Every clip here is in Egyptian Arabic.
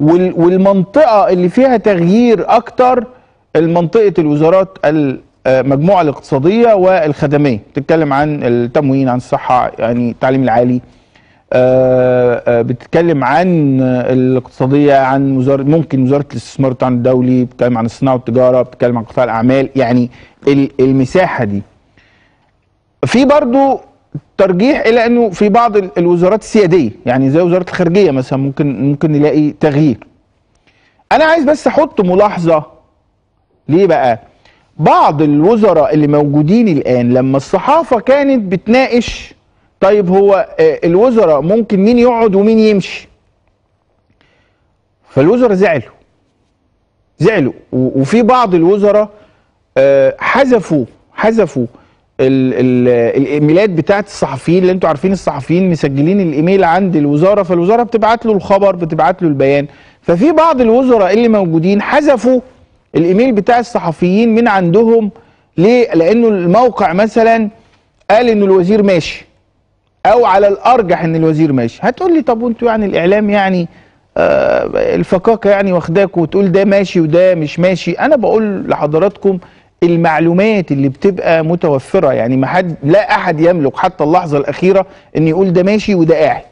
وال- والمنطقه اللي فيها تغيير اكتر المنطقه الوزارات المجموعه الاقتصاديه والخدميه بتتكلم عن التموين عن الصحه يعني التعليم العالي آه، آه، بتتكلم عن الاقتصاديه عن وزاره ممكن وزاره الاستثمار والتعاون الدولي بتتكلم عن الصناعه والتجاره بتتكلم عن قطاع الاعمال يعني ال- المساحه دي في برضو ترجيح الى انه في بعض ال- الوزارات السياديه يعني زي وزاره الخارجيه مثلا ممكن ممكن نلاقي تغيير انا عايز بس احط ملاحظه ليه بقى بعض الوزراء اللي موجودين الان لما الصحافه كانت بتناقش طيب هو آه، الوزراء ممكن مين يقعد ومين يمشي فالوزراء زعلوا زعلوا و- وفي بعض الوزراء آه، حذفوا حذفوا ال- ال- الايميلات بتاعت الصحفيين اللي انتوا عارفين الصحفيين مسجلين الايميل عند الوزاره فالوزاره بتبعت له الخبر بتبعت له البيان ففي بعض الوزراء اللي موجودين حذفوا الايميل بتاع الصحفيين من عندهم ليه؟ لانه الموقع مثلا قال انه الوزير ماشي او على الارجح ان الوزير ماشي هتقول لي طب وانتوا يعني الاعلام يعني آه الفكاكه يعني واخداك وتقول ده ماشي وده مش ماشي انا بقول لحضراتكم المعلومات اللي بتبقى متوفره يعني ما حد لا احد يملك حتى اللحظه الاخيره ان يقول ده ماشي وده قاعد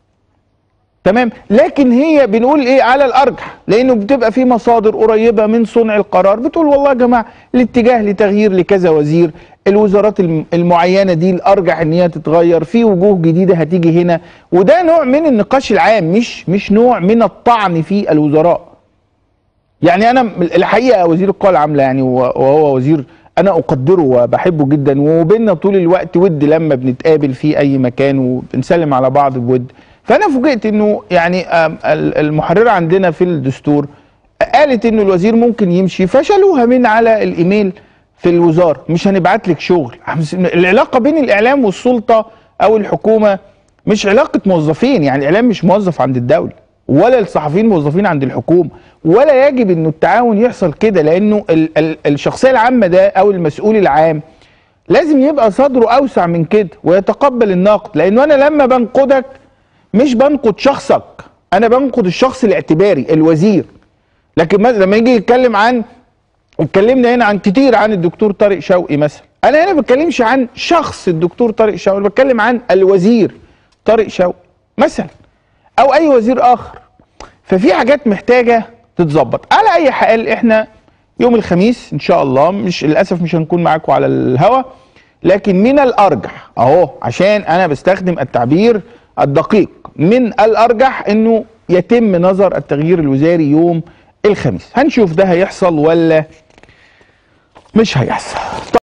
تمام لكن هي بنقول ايه على الارجح لانه بتبقى في مصادر قريبه من صنع القرار بتقول والله يا جماعه الاتجاه لتغيير لكذا وزير الوزارات الم- المعينه دي الارجح ان هي تتغير في وجوه جديده هتيجي هنا وده نوع من النقاش العام مش مش نوع من الطعن في الوزراء يعني انا الحقيقه وزير القوى العامله يعني وهو- وهو وزير انا اقدره وبحبه جدا وبيننا طول الوقت ود لما بنتقابل في اي مكان وبنسلم على بعض بود فانا فوجئت انه يعني آم، ال- المحرره عندنا في الدستور قالت انه الوزير ممكن يمشي فشالوها من على الايميل في الوزاره مش هنبعت لك شغل العلاقه بين الاعلام والسلطه او الحكومه مش علاقه موظفين يعني الاعلام مش موظف عند الدوله ولا الصحفيين موظفين عند الحكومه ولا يجب انه التعاون يحصل كده لانه ال ال الشخصيه العامه ده او المسؤول العام لازم يبقى صدره اوسع من كده ويتقبل النقد لانه انا لما بنقدك مش بنقد شخصك انا بنقد الشخص الاعتباري الوزير لكن ما- لما يجي يتكلم عن اتكلمنا هنا عن كتير عن الدكتور طارق شوقي مثلا انا هنا ما بتكلمش عن شخص الدكتور طارق شوقي انا بتكلم عن الوزير طارق شوقي مثلا او اي وزير اخر ففي حاجات محتاجه تتظبط على اي حال احنا يوم الخميس ان شاء الله مش للاسف مش هنكون معاكم على الهوا لكن من الارجح اهو عشان انا بستخدم التعبير الدقيق من الارجح انه يتم نظر التغيير الوزاري يوم الخميس هنشوف ده هيحصل ولا مش هيحصل